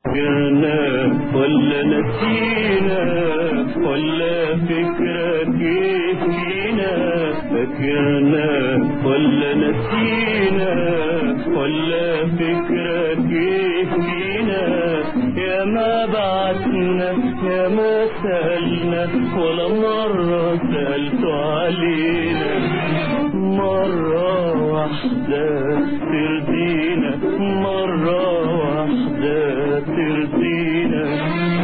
فكرنا ولا نسينا ولا فكرك فينا فكرنا ولا نسينا ولا فكرك فينا يا ما بعتنا يا ما سألنا ولا مرة سألت علينا مرة واحدة ترضينا مرة واحدة ترضينا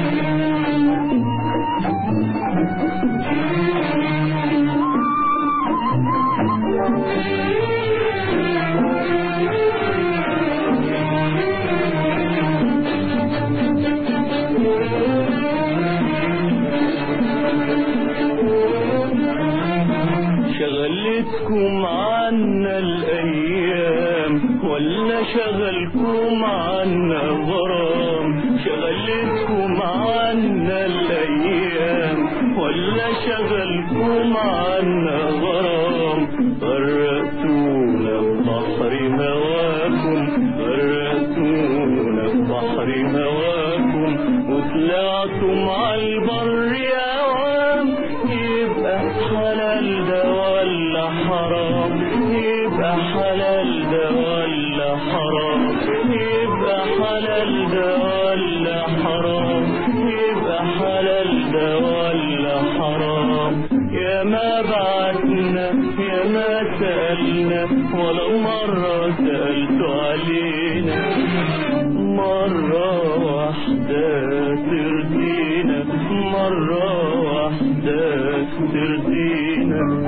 شغلتكم عنا الأيام ولا شغلكم عنا غرام شغلتكم عنا الأيام ولا شغلكم عنا غرام غرقتونا ببحر هواكم غرقتونا ببحر هواكم وطلعتم عالبر يا عوام يبقى حلال ده ولا حرام يبقى حلال ده ولا حرام يبقى حلال ده ولا حرام يبقى حلال ده ولا حرام يا ما بعتنا يا ما سألنا ولا مرة سألت علينا مرة واحدة ترضينا مرة واحدة ترضينا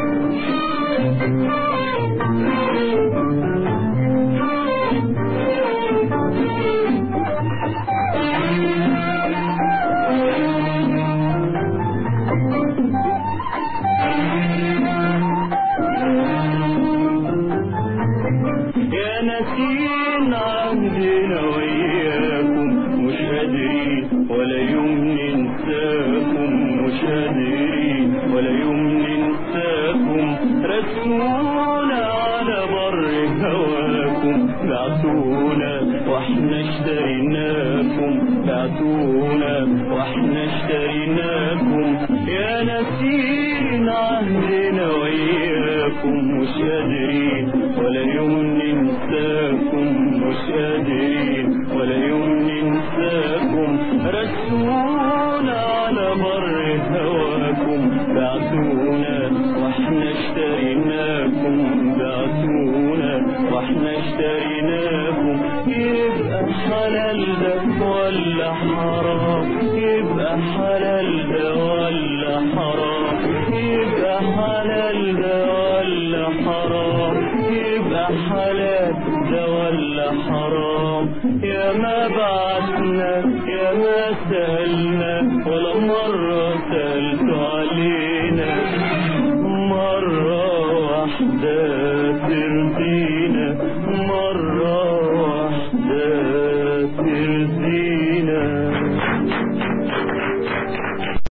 يا ناسين عهدنا وياكم مش قادرين ولا يوم ننساكم مش قادرين ولا يوم ننساكم رسمونا على بر هواكم بعتونا واحنا اشتريناكم بعتونا واحنا اشتريناكم يا ناسين عهدنا وياكم مش قادرين ولا يوم ننساكم مش قادرين ولا يوم ننساكم رسمونا على بر هواكم بعتونا واحنا اشتريناكم بعتونا واحنا اشتريناكم يبقى حلال ده ولا حرام يبقى حلال ده ولا حرام يبقى حلال ده ولا حرام يبقى حلال ده ولا حرام يا ما بعتنا يا ما سألنا ولا مرة سألت علينا مرة واحدة ترضينا